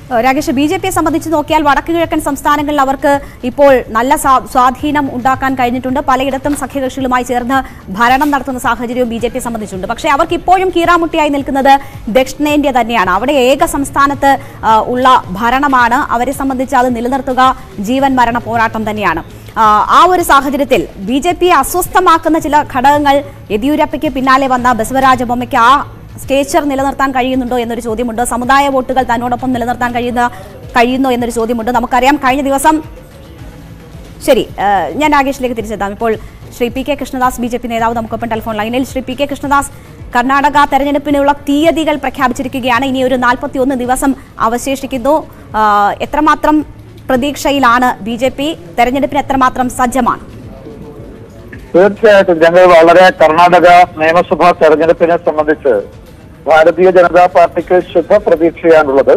ഏഹ് Rakesh B J പിയെ സംബന്ധിച്ച് നോക്കിയാൽ വടക്ക് കിഴക്കൻ സംസ്ഥാനങ്ങളിൽ അവർക്ക് ഇപ്പോൾ നല്ല സ്വാ- സ്വാധീനം ഉണ്ടാക്കാൻ കഴിഞ്ഞിട്ടുണ്ട് പലയിടത്തും സഖ്യകക്ഷികളുമായി ചേർന്ന് ഭരണം നടത്തുന്ന സാഹചര്യവും ബി ജെ പിയെ സംബന്ധിച്ചുണ്ട് പക്ഷേ അവർക്ക് ഇപ്പോഴും കീറാമുട്ടിയായി നിൽക്കുന്നത് ദക്ഷിണേന്ത്യ തന്നെയാണ് അവിടെ ഏക സംസ്ഥാനത്ത് ആ, ഉള്ള ഭരണമാണ് അവരെ സംബന്ധിച്ച് അത് നിലനിർത്തുക ജീവൻ മരണ പോരാട്ടം തന്നെയാണ് ആ, ആ ഒരു സാഹചര്യത്തിൽ ബി ജെ പിയെ അസ്വസ്ഥമാക്കുന്ന ചില ഘടകങ്ങൾ യെദ്യൂരപ്പയ്ക്ക് പിന്നാലെ വന്ന ബസവരാജ ബൊമ്മയ്ക്ക് ആ സ്റ്റേച്ചർ നിലനിർത്താൻ കഴിയുന്നുണ്ടോ എന്നൊരു ചോദ്യമുണ്ട് സമുദായ വോട്ടുകൾ തന്നോടൊപ്പം നിലനിർത്താൻ കഴിയുന്ന കഴിയുന്നോ എന്നൊരു ചോദ്യമുണ്ട് നമുക്കറിയാം കഴിഞ്ഞ ദിവസം ശരി ആ, ഞാൻ രാകേഷിലേക്ക് തിരിച്ചെത്താം ഇപ്പോൾ Shri P K Krishnadas B J P നേതാവ് നമുക്കൊപ്പം ടെലിഫോൺ ലൈനിൽ ശ്രീ പി കെ കൃഷ്ണദാസ് കർണാടക തെരഞ്ഞെടുപ്പിനുള്ള തീയതികൾ പ്രഖ്യാപിച്ചിരിക്കുകയാണ് ഇനി ഒരു നാൽപ്പത്തി ഒന്ന് ദിവസം അവശേഷിക്കുന്നു ആ, എത്രമാത്രം പ്രതീക്ഷയിലാണ് ബി ജെ പി തെരഞ്ഞെടുപ്പിന് എത്രമാത്രം സജ്ജമാണ് തീർച്ചയായിട്ടും ഞങ്ങൾ വളരെ കർണാടക നിയമസഭാ തെരഞ്ഞെടുപ്പിനെ സംബന്ധിച്ച് ഭാരതീയ ജനതാ പാർട്ടിക്ക് ശുഭപ്രതീക്ഷയാണുള്ളത്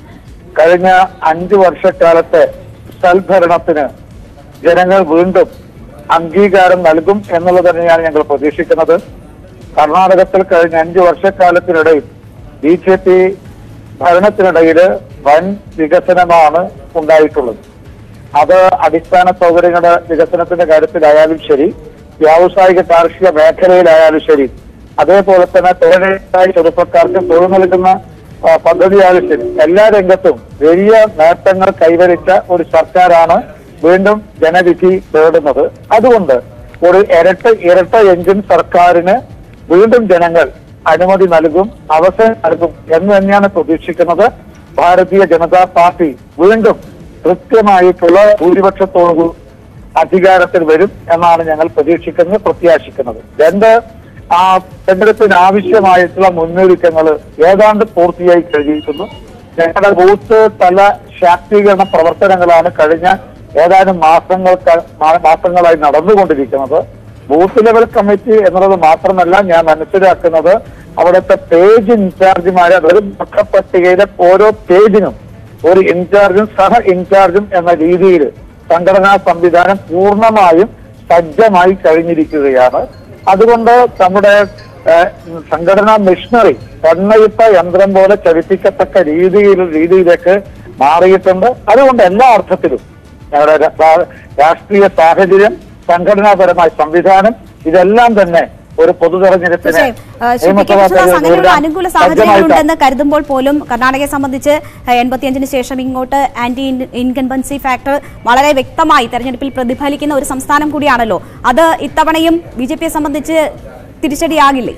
കഴിഞ്ഞ അഞ്ചു വർഷക്കാലത്തെ സൽഭരണത്തിന് ജനങ്ങൾ വീണ്ടും അംഗീകാരം നൽകും എന്നുള്ളത് തന്നെയാണ് ഞങ്ങൾ പ്രതീക്ഷിക്കുന്നത് കർണാടകത്തിൽ കഴിഞ്ഞ അഞ്ചു വർഷക്കാലത്തിനിടയിൽ ബി ജെ പി ഭരണത്തിനിടയിൽ വൻ വികസനമാണ് ഉണ്ടായിട്ടുള്ളത് അത് അടിസ്ഥാന സൗകര്യങ്ങളുടെ വികസനത്തിന്റെ കാര്യത്തിലായാലും ശരി വ്യാവസായിക കാർഷിക മേഖലയിലായാലും ശരി അതേപോലെ തന്നെ തൊഴിലായ ചെറുപ്പക്കാർക്ക് തൊഴിൽ നൽകുന്ന ആ, പദ്ധതിയായാലും ശരി എല്ലാ രംഗത്തും വലിയ നേട്ടങ്ങൾ കൈവരിച്ച ഒരു സർക്കാരാണ് വീണ്ടും ജനവിധി തേടുന്നത് അതുകൊണ്ട് ഒരു ഇരട്ട ഇരട്ട എഞ്ചിൻ സർക്കാരിന് വീണ്ടും ജനങ്ങൾ അനുമതി നൽകും അവസരം നൽകും എന്ന് തന്നെയാണ് പ്രതീക്ഷിക്കുന്നത് ഭാരതീയ ജനതാ പാർട്ടി വീണ്ടും കൃത്യമായിട്ടുള്ള ഭൂരിപക്ഷത്തോടു അധികാരത്തിൽ വരും എന്നാണ് ഞങ്ങൾ പ്രതീക്ഷിക്കുന്നത് പ്രത്യാശിക്കുന്നത് രണ്ട് ആ തെരഞ്ഞെടുപ്പിന് ആവശ്യമായിട്ടുള്ള മുന്നൊരുക്കങ്ങൾ ഏതാണ്ട് പൂർത്തിയായി കഴിഞ്ഞിരിക്കുന്നു ഞങ്ങളുടെ ബൂത്ത് തല ശാക്തീകരണ പ്രവർത്തനങ്ങളാണ് കഴിഞ്ഞ ഏതാനും മാസങ്ങൾക്ക് മാ- മാസങ്ങളായി നടന്നുകൊണ്ടിരിക്കുന്നത് ബൂത്ത് ലെവൽ കമ്മിറ്റി എന്നുള്ളത് മാത്രമല്ല ഞാൻ മനസ്സിലാക്കുന്നത് അവിടുത്തെ പേജ് ഇൻചാർജിമാരെ അതായത് പട്ടികയിലെ ഓരോ പേജിനും ഒരു ഇൻചാർജും സഹ ഇൻചാർജും എന്ന രീതിയിൽ സംഘടനാ സംവിധാനം പൂർണ്ണമായും സജ്ജമായി കഴിഞ്ഞിരിക്കുകയാണ് അതുകൊണ്ട് നമ്മുടെ ഏഹ്, സംഘടനാ മിഷണറി എണ്ണയിട്ട യന്ത്രം പോലെ ചലിപ്പിക്കത്തക്ക രീതിയിൽ രീതിയിലേക്ക് മാറിയിട്ടുണ്ട് അതുകൊണ്ട് എല്ലാ അർത്ഥത്തിലും ഞങ്ങളുടെ രാ- രാഷ്ട്രീയ സാഹചര്യം സംഘടനാപരമായ സംവിധാനം ഇതെല്ലാം തന്നെ ഒരു പൊതു തെരഞ്ഞെടുപ്പിനെ തീർച്ചയായും ആ, ശ്രീ പി കെ നിയമസഭാ കൃഷ്ണദാസ് അങ്ങനെയുള്ള തെരഞ്ഞെടുപ്പിനെ അനുകൂല സജ്ജമായിട്ടാണ് സാഹചര്യങ്ങളുണ്ടെന്ന് കരുതുമ്പോൾ പോലും കർണാടകയെ സംബന്ധിച്ച് എൺപത്തിയഞ്ചിന് ശേഷം ഇങ്ങോട്ട് ആന്റി ഇൻകംബൻസി ഫാക്ടർ വളരെ വ്യക്തമായി തെരഞ്ഞെടുപ്പിൽ പ്രതിഫലിക്കുന്ന ഒരു സംസ്ഥാനം കൂടിയാണല്ലോ അത് ഇത്തവണയും ബി ജെ പിയെ സംബന്ധിച്ച് തിരിച്ചടിയാകില്ലേ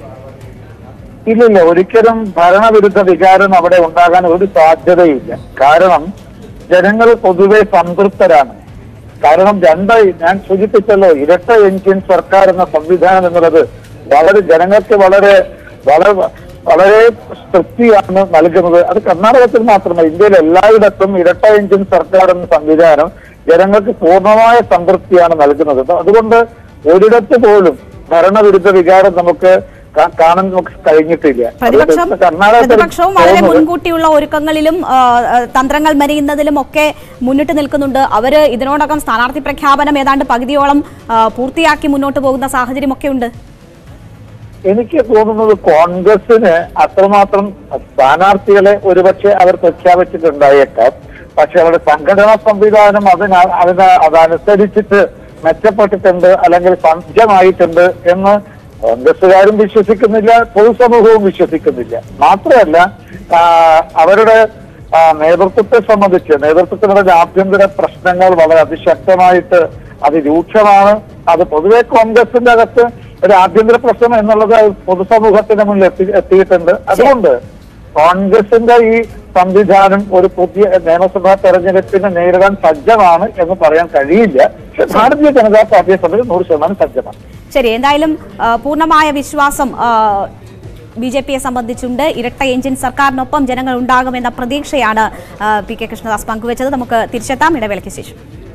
ഇല്ലില്ല ഒരിക്കലും ഭരണവിരുദ്ധ വികാരം അവിടെ ഉണ്ടാകാൻ ഒരു സാധ്യതയില്ല കാരണം ജനങ്ങൾ പൊതുവെ സംതൃപ്തരാണ് കാരണം രണ്ട് ഞാൻ സൂചിപ്പിച്ചല്ലോ ഇരട്ട എഞ്ചിൻ സർക്കാർ എന്ന സംവിധാനം എന്നുള്ളത് വളരെ ജനങ്ങൾക്ക് വളരെ വളരെ വളരെ തൃപ്തിയാണ് നൽകുന്നത് അത് കർണാടകത്തിൽ മാത്രമല്ല ഇന്ത്യയിൽ എല്ലായിടത്തും ഇരട്ട എഞ്ചിൻ സർക്കാർ എന്ന സംവിധാനം ജനങ്ങൾക്ക് പൂർണ്ണമായ സംതൃപ്തിയാണ് നൽകുന്നത് അതുകൊണ്ട് ഒരിടത്ത് പോലും ഭരണവിരുദ്ധ വികാരം നമുക്ക് കാ- കാണാൻ നമുക്ക് കഴിഞ്ഞിട്ടില്ല പ്രതിപക്ഷം അതുകൊണ്ട് കർണാടകത്തിൽ പ്രതിപക്ഷവും വളരെ പോകുന്നത് മുൻകൂട്ടിയുള്ള ഒരുക്കങ്ങളിലും ആ, ആ, തന്ത്രങ്ങൾ മെനയുന്നതിലും ഒക്കെ മുന്നിട്ട് നിൽക്കുന്നുണ്ട് അവര് ഇതിനോടകം സ്ഥാനാർത്ഥി പ്രഖ്യാപനം ഏതാണ്ട് പകുതിയോളം ആ, പൂർത്തിയാക്കി മുന്നോട്ട് പോകുന്ന സാഹചര്യമൊക്കെ ഉണ്ട് എനിക്ക് തോന്നുന്നത് കോൺഗ്രസിന് അത്രമാത്രം സ്ഥാനാർത്ഥികളെ ഒരുപക്ഷെ അവർ പ്രഖ്യാപിച്ചിട്ടുണ്ടായേക്കാം പക്ഷെ അവരുടെ സംഘടനാ സംവിധാനം അതിന് അതിന് അതനുസരിച്ചിട്ട് മെച്ചപ്പെട്ടിട്ടുണ്ട് അല്ലെങ്കിൽ സജ്ജമായിട്ടുണ്ട് എന്ന് കോൺഗ്രസുകാരും വിശ്വസിക്കുന്നില്ല പൊതുസമൂഹവും വിശ്വസിക്കുന്നില്ല മാത്രമല്ല ആ, അവരുടെ ആ, നേതൃത്വത്തെ സംബന്ധിച്ച് നേതൃത്വത്തിനുള്ള ആഭ്യന്തര പ്രശ്നങ്ങൾ വളരെ അതിശക്തമായിട്ട് അതിരൂക്ഷമാണ് അത് പൊതുവെ കോൺഗ്രസിന്റെ അകത്ത് ഒരു ആഭ്യന്തര പ്രശ്നം എന്നുള്ളത് പൊതുസമൂഹത്തിന് മുന്നിൽ എത്തി എത്തിയിട്ടുണ്ട് അതുകൊണ്ട് കോൺഗ്രസിന്റെ ഈ സംവിധാനം ഒരു പുതിയ നിയമസഭാ തെരഞ്ഞെടുപ്പിനെ നേരിടാൻ സജ്ജമാണ് എന്ന് പറയാൻ കഴിയില്ല പക്ഷെ ഭാരതീയ ജനതാ പാർട്ടിയെ സംബന്ധിച്ച് നൂറ് ശതമാനം സജ്ജമാണ് ശരി എന്തായാലും ആ, പൂർണ്ണമായ വിശ്വാസം ബി ജെ പിയെ സംബന്ധിച്ചുണ്ട് ഇരട്ട എഞ്ചിൻ സർക്കാരിനൊപ്പം ജനങ്ങൾ ഉണ്ടാകുമെന്ന പ്രതീക്ഷയാണ് ആ, പി കെ കൃഷ്ണദാസ് പങ്കുവച്ചത് നമുക്ക് തിരിച്ചെത്താം ഇടവേളയ്ക്ക് ശേഷം